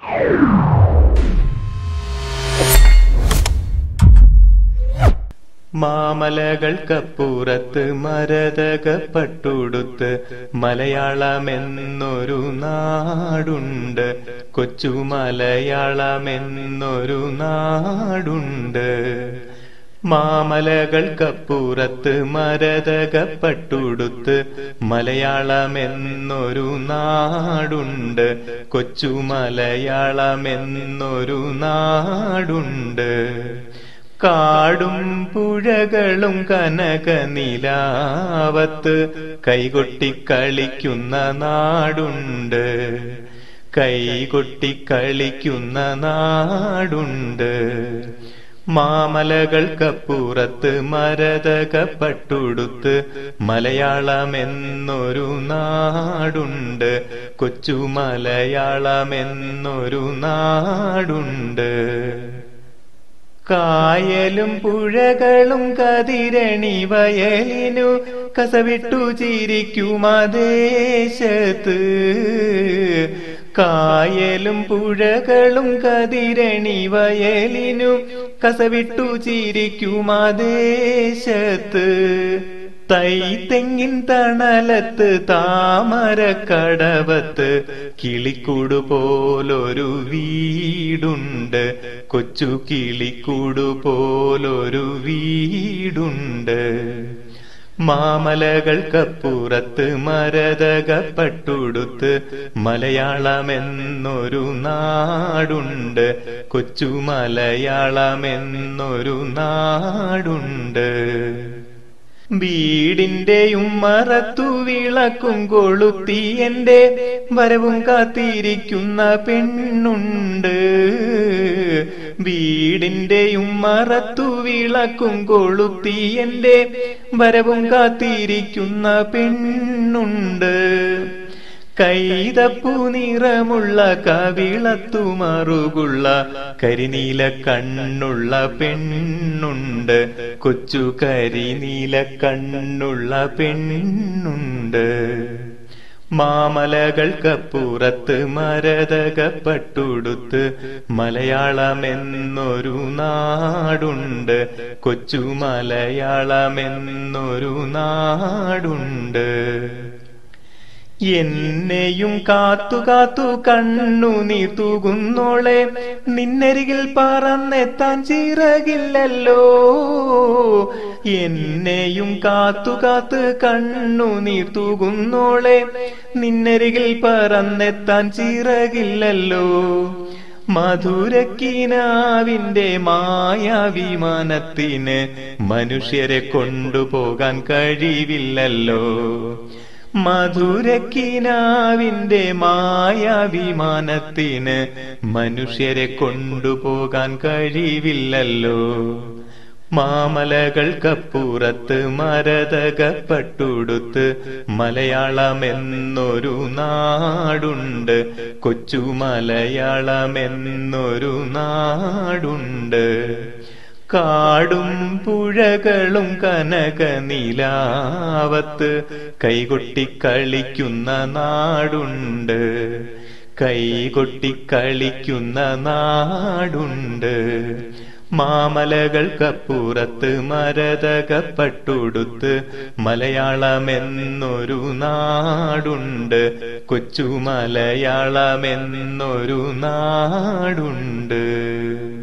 മാമലകൾക്കപ്പുറത്ത് മരതകപ്പട്ടുടുത്ത് മലയാളമെന്നൊരു നാടുണ്ട് കൊച്ചു മലയാളമെന്നൊരു നാടുണ്ട് മാമലകൾക്കപ്പുറത്ത് മരതകപ്പട്ടുടുത്ത് മലയാളമെന്നൊരു നാടുണ്ട് കൊച്ചു മലയാളമെന്നൊരു നാടുണ്ട് കാടും പുഴകളും കനകനിലാവത്ത് കൈകൊട്ടിക്കളിക്കുന്ന നാടുണ്ട് കൈകൊട്ടിക്കളിക്കുന്ന നാടുണ്ട് മാമലകൾക്കപ്പുറത്ത് മരതകപ്പട്ടുടുത്ത് മലയാളമെന്നൊരു നാടുണ്ട് കൊച്ചു മലയാളമെന്നൊരു നാടുണ്ട് കായലും പുഴകളും കതിരണി വയലിനു കസവിട്ടു ചിരിക്കുമദേശത്ത് കായലും പുഴകളും കതിരണി വയലിനു കസവിട്ടു ചിരിക്കുമദേശത്ത് തൈ തെങ്ങിൻ തണലത്ത് താമരക്കടവത്ത് കിളിക്കൂട് പോലൊരു വീടുണ്ട് കൊച്ചു കിളിക്കൂട് പോലൊരു വീടുണ്ട് മാമലകൾക്കപ്പുറത്ത് മരതകപ്പട്ടുടുത്ത് മലയാളമെന്നൊരു നാടുണ്ട് കൊച്ചു മലയാളമെന്നൊരു നാടുണ്ട് വീടിന്റെയും മറത്തു വിളക്കും കൊളുത്തി എന്റെ വരവും കാത്തിരിക്കുന്ന പെണ്ണുണ്ട് വീടിന്റെയും മറത്തു വിളക്കും കൊളുത്തി എന്റെ വരവും കാത്തിരിക്കുന്ന പെണ്ണുണ്ട് കൈതപ്പൂ നിറമുള്ള കവിളത്തു മറുകുള്ള കരിനീല കണ്ണുള്ള പെണ്ണുണ്ട് കൊച്ചു കരിനീല കണ്ണുള്ള പെണ്ണുണ്ട് മാമലകൾക്കപ്പുറത്ത് മരതകപ്പട്ടുടുത്ത് മലയാളമെന്നൊരു നാടുണ്ട് കൊച്ചു മലയാളമെന്നൊരു നാടുണ്ട് എന്നെയും കാത്തു കാത്തു കണ്ണു നീ തൂകുന്നോളെ നിന്നരികിൽ പറന്നെത്താൻ ചിറകില്ലല്ലോ എന്നെയും കാത്തു കാത്ത് കണ്ണു നീ തൂകുന്നോളെ നിന്നരികിൽ പറന്നെത്താൻ ചിറകില്ലല്ലോ മധുരക്കിനാവിന്റെ മായാവിമാനത്തിന് മനുഷ്യരെ കൊണ്ടുപോകാൻ കഴിവില്ലല്ലോ മധുരക്കിനാവിന്റെ മായാവിമാനത്തിന് മനുഷ്യരെ കൊണ്ടുപോകാൻ കഴിവില്ലല്ലോ മാമലകൾക്കപ്പുറത്ത് മരതകപ്പട്ടുടുത്ത് മലയാളമെന്നൊരു നാടുണ്ട് കൊച്ചു മലയാളമെന്നൊരു നാടുണ്ട് കാടും പുഴകളും കനകനിലാവത്ത് കൈകൊട്ടിക്കളിക്കുന്ന നാടുണ്ട് കൈകൊട്ടിക്കളിക്കുന്ന നാടുണ്ട് മാമലകൾക്കപ്പുറത്ത് മരതകപ്പട്ടുടുത്ത് മലയാളമെന്നൊരു നാടുണ്ട് കൊച്ചു മലയാളമെന്നൊരു നാടുണ്ട്